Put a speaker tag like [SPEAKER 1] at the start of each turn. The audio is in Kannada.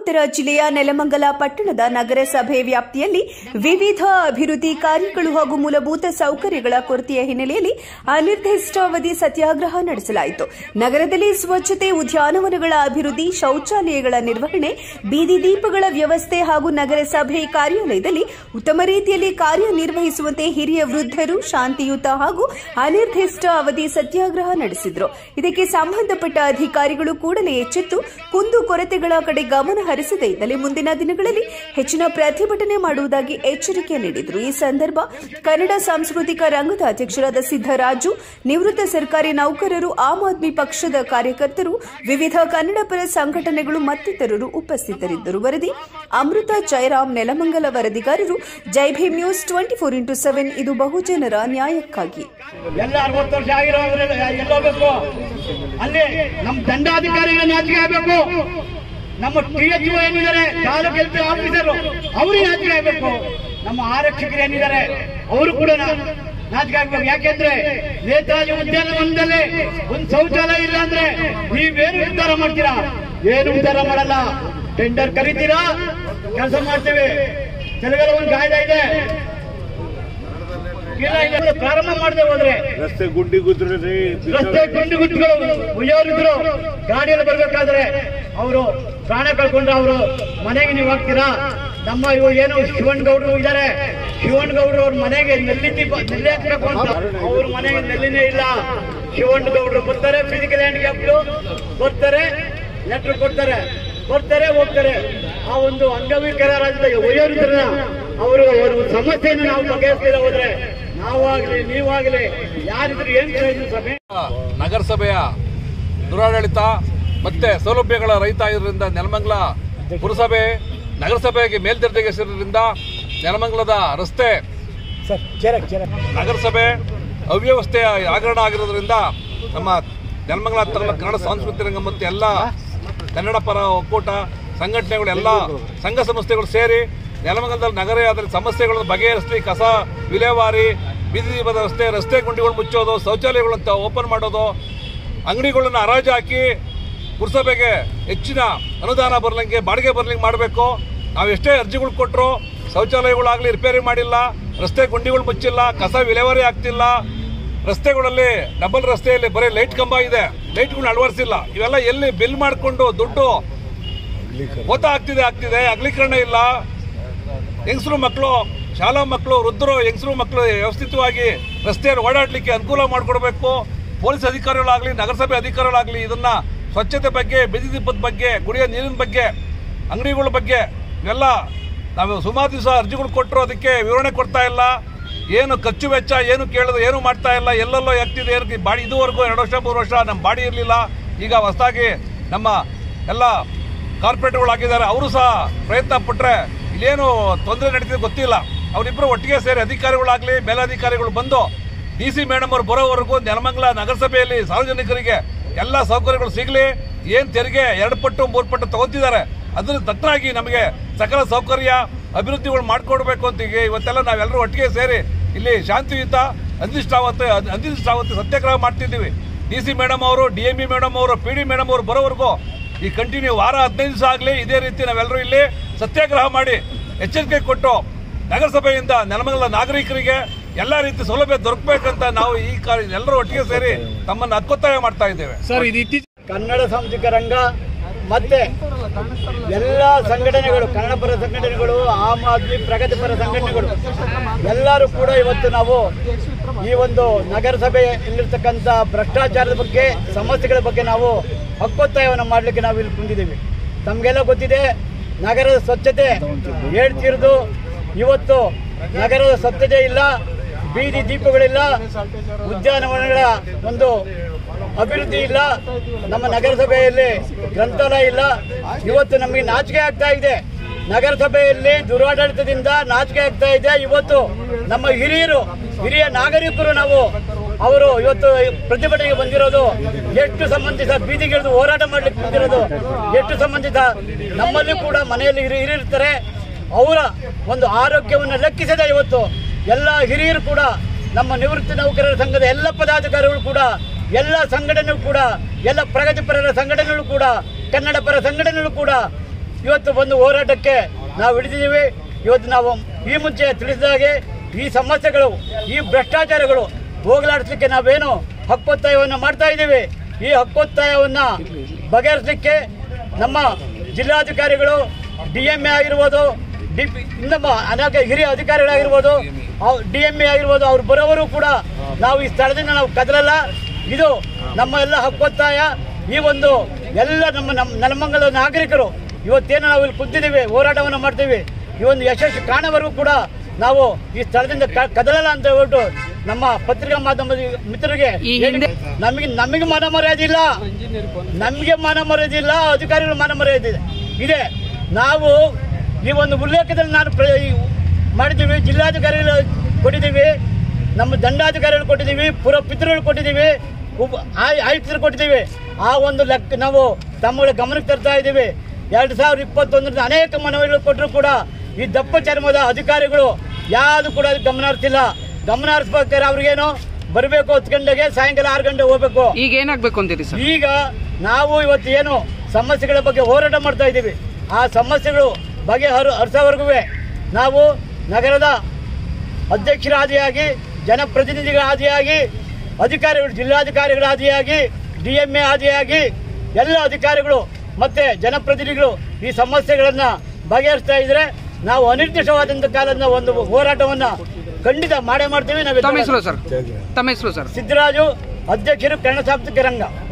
[SPEAKER 1] ಗ್ರಾಮಾಂತರ ಜಿಲ್ಲೆಯ ನೆಲಮಂಗಲ ಪಟ್ಟಣದ ನಗರಸಭೆ ವ್ಯಾಪ್ತಿಯಲ್ಲಿ ವಿವಿಧ ಅಭಿವೃದ್ಧಿ ಕಾರ್ಯಗಳು ಹಾಗೂ ಮೂಲಭೂತ ಸೌಕರ್ಯಗಳ ಕೊರತೆಯ ಹಿನ್ನೆಲೆಯಲ್ಲಿ ಅನಿರ್ದಿಷ್ಟಾವಧಿ ಸತ್ಯಾಗ್ರಹ ನಡೆಸಲಾಯಿತು ನಗರದಲ್ಲಿ ಸ್ವಚ್ಛತೆ ಉದ್ಯಾನವನಗಳ ಅಭಿವೃದ್ಧಿ ಶೌಚಾಲಯಗಳ ನಿರ್ವಹಣೆ ಬೀದಿ ದೀಪಗಳ ವ್ಯವಸ್ಥೆ ಹಾಗೂ ನಗರಸಭೆ ಕಾರ್ಯಾಲಯದಲ್ಲಿ ಉತ್ತಮ ರೀತಿಯಲ್ಲಿ ಕಾರ್ಯನಿರ್ವಹಿಸುವಂತೆ ಹಿರಿಯ ವೃದ್ಧರು ಶಾಂತಿಯುತ ಹಾಗೂ ಅನಿರ್ದಿಷ್ಟ ಅವಧಿ ಸತ್ಯಾಗ್ರಹ ನಡೆಸಿದರು ಇದಕ್ಕೆ ಸಂಬಂಧಪಟ್ಟ ಅಧಿಕಾರಿಗಳು ಕೂಡಲೇ ಎಚ್ಚೆತ್ತು ಕುಂದು ಕೊರತೆಗಳ ಕಡೆ ಗಮನ ಹರಿಸದೇ ಇದ್ದಲ್ಲಿ ಮುಂದಿನ ದಿನಗಳಲ್ಲಿ ಹೆಚ್ಚಿನ ಪ್ರತಿಭಟನೆ ಮಾಡುವುದಾಗಿ ಎಚ್ಚರಿಕೆ ನೀಡಿದರು ಈ ಸಂದರ್ಭ ಕನ್ನಡ ಸಾಂಸ್ಕೃತಿಕ ರಂಗದ ಅಧ್ಯಕ್ಷರಾದ ಸಿದ್ದರಾಜು ನಿವೃತ್ತ ಸರ್ಕಾರಿ ನೌಕರರು ಆಮ್ ಆದ್ಮಿ ಪಕ್ಷದ ಕಾರ್ಯಕರ್ತರು ವಿವಿಧ ಕನ್ನಡ ಪರ ಸಂಘಟನೆಗಳು ಮತ್ತಿತರರು ಉಪಸ್ಥಿತರಿದ್ದರು ವರದಿ ಅಮೃತ ಜಯರಾಮ್ ನೆಲಮಂಗಲ ವರದಿಗಾರರು Jai Bhim news twenty four into seven ಇದು ಬಹುಜನರ ನ್ಯಾಯಕ್ಕಾಗಿ
[SPEAKER 2] ಎಲ್ಲ ಅರವತ್ತು ವರ್ಷ ಆಗಿರೋ ಎಲ್ಲೋಗ್ಬೇಕು ಅಲ್ಲಿ ನಮ್ಮ ದಂಡಾಧಿಕಾರಿಗಳ ನಾಚಿಕೆ ಆಗ್ಬೇಕು ನಮ್ಮ ಟಿ ಎಚ್ ಏನಿದ್ದಾರೆ ತಾಲೂಕು ಹೆಲ್ತ್ ಆಫೀಸರ್ ಅವ್ರಿಗೆ ನಾಚಿಕೆ ಆಗ್ಬೇಕು ನಮ್ಮ ಆರಕ್ಷಕರು ಏನಿದ್ದಾರೆ ಅವರು ಕೂಡ ನಾ- ನಾಚಿಕೆ ಆಗ್ಬೇಕು ಯಾಕೆಂದ್ರೆ ನೇತಾಜಿ ಉದ್ಯಾನವನದಲ್ಲಿ ಒಂದು ಶೌಚಾಲಯ ಇಲ್ಲ ಅಂದ್ರೆ ನೀವೇನು ಉದ್ಧಾರ ಮಾಡ್ತೀರಾ ಏನು ಉದ್ಧಾರ ಮಾಡಲ್ಲ ಟೆಂಡರ್ ಕರಿತೀರಾ ಕೆಲಸ ಮಾಡ್ತೇವೆ ಕೆಲವೆಲ್ಲ ಒಂದು ಕಾಯ್ದೆ ಇದೆ ಇಲ್ಲ ಇಲ್ಲ ಪ್ರಾರಂಭ ಮಾಡದೆ ಹೋದ್ರೆ
[SPEAKER 3] ರಸ್ತೆ ಗುಂಡಿ ಗುದ್ರಿ
[SPEAKER 2] ರಸ್ತೆ ಗುಂಡು ಗುಟ್ಟುಗಳು ಉಯ್ಯೋರಿದ್ರು ಗಾಡಿಯಲ್ಲಿ ಬರ್ಬೇಕಾದ್ರೆ ಅವರು ಪ್ರಾಣ ಕಳ್ಕೊಂಡ್ರೆ ಅವರು ಮನೆಗೆ ನೀವು ಹೋಗ್ತೀರಾ ನಮ್ಮ ಇವು ಏನು ಶಿವನ್ ಗೌಡ್ರು ಇದ್ದಾರೆ ಶಿವನ್ ಗೌಡ್ರು ಅವ್ರ ಮನೆಗೆ ನೆಲ್ಲಿ ದೀಪ ನೆಲ್ಲಿ ಹಾಕ್ಬೇಕು ಅಂತ ಅವ್ರ ಮನೆಗೆ ನೆಲ್ಲಿನೇ ಇಲ್ಲ ಶಿವನ್ ಗೌಡ್ರು ಬರ್ತಾರೆ ಫಿಸಿಕಲ್ ಹ್ಯಾಂಡಿಕ್ಯಾಪ್ಟು ಬರ್ತಾರೆ ಲೆಟರ್ ಕೊಡ್ತಾರೆ ಬರ್ತಾರೆ ಹೋಗ್ತಾರೆ ಆ ಒಂದು ಅಂಗವಿಕಲ ರಾಜ್ಯದ ವಯೋವೃದ್ಧರನ್ನ ಅವರು ಅವರು ಸಮಸ್ಯೆಯನ್ನು ನಾವು ಬಗೆಹರಿಸಲಿಲ್ಲ ಹೋದ್ರೆ ನಾವಾಗ್ಲಿ ನೀವಾಗ್ಲಿ ಯಾರಿದ್ರು ಏನ್ ಪ್ರಯೋಜನ ಸಭೆ
[SPEAKER 4] ನಗರಸಭೆಯ ದುರಾಡಳಿತ ಮತ್ತೆ ಸೌಲಭ್ಯಗಳ ರಹಿತ ಇರೋದ್ರಿಂದ ನೆಲಮಂಗಲ ಪುರಸಭೆ ನಗರಸಭೆಗೆ ಮೇಲ್ದರ್ಜೆಗೆಸಿರೋದ್ರಿಂದ ನೆಲಮಂಗಲದ ರಸ್ತೆ ನಗರಸಭೆ ಅವ್ಯವಸ್ಥೆಯ ಆಗರಣ ಆಗಿರೋದ್ರಿಂದ ನಮ್ಮ ನೆಲಮಂಗಲ ತನ್ನ ಕನ್ನಡ ಸಾಂಸ್ಕೃತಿಕ ರಂಗ ಮತ್ತು ಎಲ್ಲ ಕನ್ನಡ ಪರ ಒಕ್ಕೂಟ ಸಂಘಟನೆಗಳು ಎಲ್ಲ ಸಂಘ ಸಂಸ್ಥೆಗಳು ಸೇರಿ ನೆಲಮಂಗಲದಲ್ಲಿ ನಗರ ಅದರ ಸಮಸ್ಯೆಗಳನ್ನು ಬಗೆಹರಿಸಲಿ ಕಸ ವಿಲೇವಾರಿ ಬೀದಿ ದೀಪದ ರಸ್ತೆ ರಸ್ತೆ ಗುಂಡಿಗಳು ಮುಚ್ಚೋದು ಶೌಚಾಲಯಗಳಂತ ಓಪನ್ ಮಾಡೋದು ಅಂಗಡಿಗಳನ್ನ ಹರಾಜು ಹಾಕಿ ಪುರಸಭೆಗೆ ಹೆಚ್ಚಿನ ಅನುದಾನ ಬರ್ಲಂಗೆ ಬಾಡಿಗೆ ಬರ್ಲಿಂಗೆ ಮಾಡಬೇಕು ನಾವು ಎಷ್ಟೇ ಅರ್ಜಿಗಳು ಕೊಟ್ಟರು ಶೌಚಾಲಯಗಳಾಗಲಿ ರಿಪೇರಿ ಮಾಡಿಲ್ಲ ರಸ್ತೆ ಗುಂಡಿಗಳು ಮುಚ್ಚಿಲ್ಲ ಕಸ ವಿಲೇವಾರಿ ಆಗ್ತಿಲ್ಲ ರಸ್ತೆಗಳಲ್ಲಿ ಡಬಲ್ ರಸ್ತೆಯಲ್ಲಿ ಬರೀ ಲೈಟ್ ಕಂಬ ಇದೆ ಲೈಟ್ಗಳನ್ನ ಅಳವಡಿಸಿಲ್ಲ ಇವೆಲ್ಲ ಎಲ್ಲಿ ಬಿಲ್ ಮಾಡಿಕೊಂಡು ದುಡ್ಡು ಓತ ಆಗ್ತಿದೆ ಆಗ್ತಿದೆ ಅಗಲೀಕರಣ ಇಲ್ಲ ಹೆಂಗಸರು ಮಕ್ಕಳು ಶಾಲಾ ಮಕ್ಕಳು ವೃದ್ಧರು ಹೆಂಗಸರು ಮಕ್ಕಳು ವ್ಯವಸ್ಥಿತವಾಗಿ ರಸ್ತೆಯಲ್ಲಿ ಓಡಾಡಲಿಕ್ಕೆ ಅನುಕೂಲ ಮಾಡಿಕೊಡ್ಬೇಕು ಪೊಲೀಸ್ ಅಧಿಕಾರಿಗಳಾಗಲಿ ನಗರಸಭೆ ಅಧಿಕಾರಿಗಳಾಗಲಿ ಇದನ್ನ ಸ್ವಚ್ಛತೆ ಬಗ್ಗೆ ಬೀದಿ ದೀಪದ ಬಗ್ಗೆ ಕುಡಿಯೋ ನೀರಿನ ಬಗ್ಗೆ ಅಂಗಡಿಗಳ ಬಗ್ಗೆ ಇವೆಲ್ಲ ನಾವು ಸುಮಾರು ದಿವಸ ಅರ್ಜಿಗಳು ಕೊಟ್ಟರು ಅದಕ್ಕೆ ವಿವರಣೆ ಕೊಡ್ತಾ ಇಲ್ಲ ಏನು ಖರ್ಚು ವೆಚ್ಚ ಏನು ಕೇಳೋದು ಏನು ಮಾಡ್ತಾ ಇಲ್ಲ ಎಲ್ಲೆಲ್ಲೋ ಆಗ್ತಿದೆ ಏನು ಬಾಡಿ ಇದುವರೆಗೂ ಎರಡು ವರ್ಷ ಮೂರು ವರ್ಷ ನಮ್ಮ ಬಾಡಿ ಇರಲಿಲ್ಲ ಈಗ ಹೊಸದಾಗಿ ನಮ್ಮ ಎಲ್ಲ ಕಾರ್ಪೊರೇಟ್ಗಳಾಗಿದ್ದಾರೆ ಅವರು ಸಹ ಪ್ರಯತ್ನ ಪಟ್ಟರೆ ಇಲ್ಲೇನು ತೊಂದರೆ ನಡೀತಿದೆ ಗೊತ್ತಿಲ್ಲ ಅವರಿಬ್ಬರು ಒಟ್ಟಿಗೆ ಸೇರಿ ಅಧಿಕಾರಿಗಳಾಗಲಿ ಮೇಲಧಿಕಾರಿಗಳು ಬಂದು ಡಿ ಸಿ ಮೇಡಮ್ ಅವರು ಬರೋವರೆಗೂ ನೆಲಮಂಗಲ ನಗರಸಭೆಯಲ್ಲಿ ಸಾರ್ವಜನಿಕರಿಗೆ ಎಲ್ಲ ಸೌಕರ್ಯಗಳು ಸಿಗಲಿ ಏನು ತೆರಿಗೆ ಎರಡು ಪಟ್ಟು ಮೂರು ಪಟ್ಟು ತಗೋತಿದ್ದಾರೆ ಅದ್ರ ತಕ್ಕನಾಗಿ ನಮಗೆ ಸಕಲ ಸೌಕರ್ಯ ಅಭಿವೃದ್ಧಿಗಳು ಮಾಡಿಕೊಡ್ಬೇಕು ಅಂತ ಈಗ ಇವತ್ತೆಲ್ಲ ನಾವೆಲ್ಲರೂ ಒಟ್ಟಿಗೆ ಸೇರಿ ಇಲ್ಲಿ ಶಾಂತಿಯುತ ಅಂದಿಷ್ಟಾವತ್ತು ಅಂದಿಷ್ಟಾವತ್ತು ಸತ್ಯಾಗ್ರಹ ಮಾಡ್ತಿದ್ದೀವಿ ಡಿ ಸಿ ಮೇಡಮ್ ಅವರು ಡಿ ಎಂ ಇ ಮೇಡಮ್ ಅವರು ಪಿ ಡಿ ಮೇಡಮ್ ಅವರು ಬರೋವರೆಗೂ ಈ ಕಂಟಿನ್ಯೂ ವಾರ ಹದಿನೈದು ದಿವಸ ಆಗಲಿ ಇದೇ ರೀತಿ ನಾವೆಲ್ಲರೂ ಇಲ್ಲಿ ಸತ್ಯಾಗ್ರಹ ಮಾಡಿ ಎಚ್ಚರಿಕೆ ಕೊಟ್ಟು ನಗರಸಭೆಯಿಂದ ನೆಲಮಂಗಲ ನಾಗರಿಕರಿಗೆ ಎಲ್ಲ ರೀತಿ ಸೌಲಭ್ಯ ದೊರಕಬೇಕಂತ ನಾವು ಈ ಕಾರ್ಯ ಎಲ್ಲರೂ ಒಟ್ಟಿಗೆ ಸೇರಿ ತಮ್ಮನ್ನು ಹಕ್ಕೊತ್ತಾಯ ಮಾಡ್ತಾ ಇದ್ದೇವೆ
[SPEAKER 2] ಕನ್ನಡ ಸಾಂಸ್ಕೃತಿಕ ರಂಗ ಮತ್ತೆ ಎಲ್ಲ ಸಂಘಟನೆಗಳು ಕನ್ನಡ ಪರ ಸಂಘಟನೆಗಳು ಆಮ್ ಆದ್ಮಿ ಪ್ರಗತಿಪರ ಸಂಘಟನೆಗಳು ಎಲ್ಲರೂ ಕೂಡ ಇವತ್ತು ನಾವು ಈ ಒಂದು ನಗರಸಭೆಯಲ್ಲಿರ್ತಕ್ಕಂಥ ಭ್ರಷ್ಟಾಚಾರದ ಬಗ್ಗೆ ಸಮಸ್ಯೆಗಳ ಬಗ್ಗೆ ನಾವು ಹಕ್ಕೊತ್ತಾಯವನ್ನು ಮಾಡಲಿಕ್ಕೆ ನಾವು ಇಲ್ಲಿ ಕುಂದಿದ್ದೀವಿ ತಮಗೆಲ್ಲ ಗೊತ್ತಿದೆ ನಗರದ ಸ್ವಚ್ಛತೆ ಹೇಳ್ತಿರೋದು ಇವತ್ತು ನಗರದ ಸ್ವಚ್ಛತೆ ಇಲ್ಲ ಬೀದಿ ದೀಪಗಳಿಲ್ಲ ಉದ್ಯಾನವನಗಳ ಒಂದು ಅಭಿವೃದ್ಧಿ ಇಲ್ಲ ನಮ್ಮ ನಗರಸಭೆಯಲ್ಲಿ ಗ್ರಂಥಾಲಯ ಇಲ್ಲ ಇವತ್ತು ನಮಗೆ ನಾಚಿಕೆ ಆಗ್ತಾ ಇದೆ ನಗರಸಭೆಯಲ್ಲಿ ದುರಾಡಳಿತದಿಂದ ನಾಚಿಕೆ ಆಗ್ತಾ ಇದೆ ಇವತ್ತು ನಮ್ಮ ಹಿರಿಯರು ಹಿರಿಯ ನಾಗರಿಕರು ನಾವು ಅವರು ಇವತ್ತು ಪ್ರತಿಭಟನೆಗೆ ಬಂದಿರೋದು ಎಷ್ಟು ಸಂಬಂಧಿತ ಬೀದಿಗಿಳಿದು ಹೋರಾಟ ಮಾಡ್ಲಿಕ್ಕೆ ಬಂದಿರೋದು ಎಷ್ಟು ಸಂಬಂಧಿತ ನಮ್ಮಲ್ಲಿ ಕೂಡ ಮನೆಯಲ್ಲಿ ಹಿರಿ ಹಿರಿಯಿರ್ತಾರೆ ಅವರ ಒಂದು ಆರೋಗ್ಯವನ್ನು ಲೆಕ್ಕಿಸದೆ ಇವತ್ತು ಎಲ್ಲ ಹಿರಿಯರು ಕೂಡ ನಮ್ಮ ನಿವೃತ್ತಿ ನೌಕರರ ಸಂಘದ ಎಲ್ಲ ಪದಾಧಿಕಾರಿಗಳು ಕೂಡ ಎಲ್ಲ ಸಂಘಟನೆಗಳು ಕೂಡ ಎಲ್ಲ ಪ್ರಗತಿಪರರ ಸಂಘಟನೆಗಳು ಕೂಡ ಕನ್ನಡ ಪರ ಸಂಘಟನೆಗಳು ಕೂಡ ಇವತ್ತು ಬಂದು ಹೋರಾಟಕ್ಕೆ ನಾವು ಹಿಡಿದಿದ್ದೀವಿ ಇವತ್ತು ನಾವು ಈ ಮುಂಚೆ ತಿಳಿಸಿದ ಹಾಗೆ ಈ ಸಮಸ್ಯೆಗಳು ಈ ಭ್ರಷ್ಟಾಚಾರಗಳು ಹೋಗಲಾಡಿಸ್ಲಿಕ್ಕೆ ನಾವೇನು ಹಕ್ಕೊತ್ತಾಯವನ್ನು ಮಾಡ್ತಾ ಇದ್ದೀವಿ ಈ ಹಕ್ಕೊತ್ತಾಯವನ್ನು ಬಗೆಹರಿಸಲಿಕ್ಕೆ ನಮ್ಮ ಜಿಲ್ಲಾಧಿಕಾರಿಗಳು ಡಿ ಎಂ ಎ ಆಗಿರ್ಬೋದು ಡಿ ಪಿ ಇನ್ನೊಬ್ಬ ಅನೇಕ ಹಿರಿಯ ಅಧಿಕಾರಿಗಳಾಗಿರ್ಬೋದು ಡಿ ಎಂ ಎ ಆಗಿರ್ಬೋದು ಅವ್ರು ಬರೋವರು ಕೂಡ ನಾವು ಈ ಸ್ಥಳದಿಂದ ನಾವು ಕದಲಲ್ಲ ಇದು ನಮ್ಮ ಎಲ್ಲ ಹಕ್ಕೊತ್ತಾಯ ಈ ಒಂದು ಎಲ್ಲ ನಮ್ಮ ನಮ್ಮ ನೆಲಮಂಗಲದ ನಾಗರಿಕರು ಇವತ್ತೇನು ನಾವು ಇಲ್ಲಿ ಕುಂತಿದ್ದೀವಿ ಹೋರಾಟವನ್ನು ಮಾಡ್ತೀವಿ ಈ ಒಂದು ಯಶಸ್ಸು ಕಾಣವರೆಗೂ ಕೂಡ ನಾವು ಈ ಸ್ಥಳದಿಂದ ಕ- ಕದಲಲ್ಲ ಅಂತ ಹೇಳ್ಬಿಟ್ಟು ನಮ್ಮ ಪತ್ರಿಕಾ ಮಾಧ್ಯಮದ ಮಿತ್ರರಿಗೆ ಹೇಳಿ- ನಮಗೆ ನಮಗೆ ಮಾನ ಮರ್ಯಾದೆ ಇಲ್ಲ ನಮಗೆ ಮಾನ ಮರ್ಯಾದೆ ಇಲ್ಲ ಅಧಿಕಾರಿಗಳ ಮಾನ ಮರ್ಯಾದೆ ಇದೆ ಇದೆ ನಾವು ಈ ಒಂದು ಉಲ್ಲೇಖದಲ್ಲಿ ನಾನು ಪ್ರ- ಈ ಮಾಡಿದ್ದೀವಿ ಜಿಲ್ಲಾಧಿಕಾರಿಗಳು ಕೊಟ್ಟಿದ್ದೀವಿ ನಮ್ಮ ದಂಡಾಧಿಕಾರಿಗಳು ಕೊಟ್ಟಿದ್ದೀವಿ ಪುರ ಪಿತೃಗಳು ಕೊಟ್ಟಿದ್ದೀವಿ ಉಪ ಆಯ್ ಆಯುಕ್ತರು ಕೊಟ್ಟಿದ್ದೀವಿ ಆ ಒಂದು ಲೆಕ್ಕ ನಾವು ತಮ್ಮಗಳ ಗಮನಕ್ಕೆ ತರ್ತಾ ಇದ್ದೀವಿ ಎರಡು ಸಾವಿರದ ಇಪ್ಪತ್ತೊಂದರಿಂದ ಅನೇಕ ಮನವಿಗಳು ಕೊಟ್ಟರು ಕೂಡ ಈ ದಪ್ಪ ಚರ್ಮದ ಅಧಿಕಾರಿಗಳು ಯಾವುದು ಕೂಡ ಅದಕ್ಕೆ ಗಮನ ಹರಿಸಿಲ್ಲ ಗಮನ ಹರಿಸ್ಬೇಕಾದ್ರೆ ಅವ್ರಿಗೇನು ಬರಬೇಕು ಹತ್ತು ಗಂಟೆಗೆ ಸಾಯಂಕಾಲ ಆರು ಗಂಟೆ ಹೋಗ್ಬೇಕು
[SPEAKER 5] ಈಗ ಏನಾಗ್ಬೇಕು ಅಂತೀರಿ ಸರ್
[SPEAKER 2] ಈಗ ನಾವು ಇವತ್ತು ಏನು ಸಮಸ್ಯೆಗಳ ಬಗ್ಗೆ ಹೋರಾಟ ಮಾಡ್ತಾ ಇದ್ದೀವಿ ಆ ಸಮಸ್ಯೆಗಳು ಬಗೆಹರು ಹರಿಸೋವರೆಗೂ ನಾವು ನಗರದ ಅಧ್ಯಕ್ಷರ ಆದಿಯಾಗಿ ಜನಪ್ರತಿನಿಧಿಗಳ ಆದಿಯಾಗಿ ಅಧಿಕಾರಿಗಳು ಜಿಲ್ಲಾಧಿಕಾರಿಗಳ ಆದಿಯಾಗಿ ಡಿ ಎಂ ಎ ಆದಿಯಾಗಿ ಎಲ್ಲ ಅಧಿಕಾರಿಗಳು ಮತ್ತೆ ಜನಪ್ರತಿನಿಧಿಗಳು ಈ ಸಮಸ್ಯೆಗಳನ್ನ ಬಗೆಹರಿಸ್ತಾ ಇದ್ರೆ ನಾವು ಅನಿರ್ದಿಷ್ಟವಾದಂತ ಕಾಲದ ಒಂದು ಹೋರಾಟವನ್ನ ಖಂಡಿತ ಮಾಡೇ ಮಾಡ್ತೀವಿ
[SPEAKER 5] ತಮ್ಮ
[SPEAKER 2] ನಾವು
[SPEAKER 5] ಹೆಸರು ಸರ್ ತಮ್ಮ ಹೆಸರು ಸರ್
[SPEAKER 2] ಸಿದ್ದರಾಜು ಅಧ್ಯಕ್ಷರು ಕನ್ನಡ ಸಾಂಸ್ಕೃತಿಕ ರಂಗ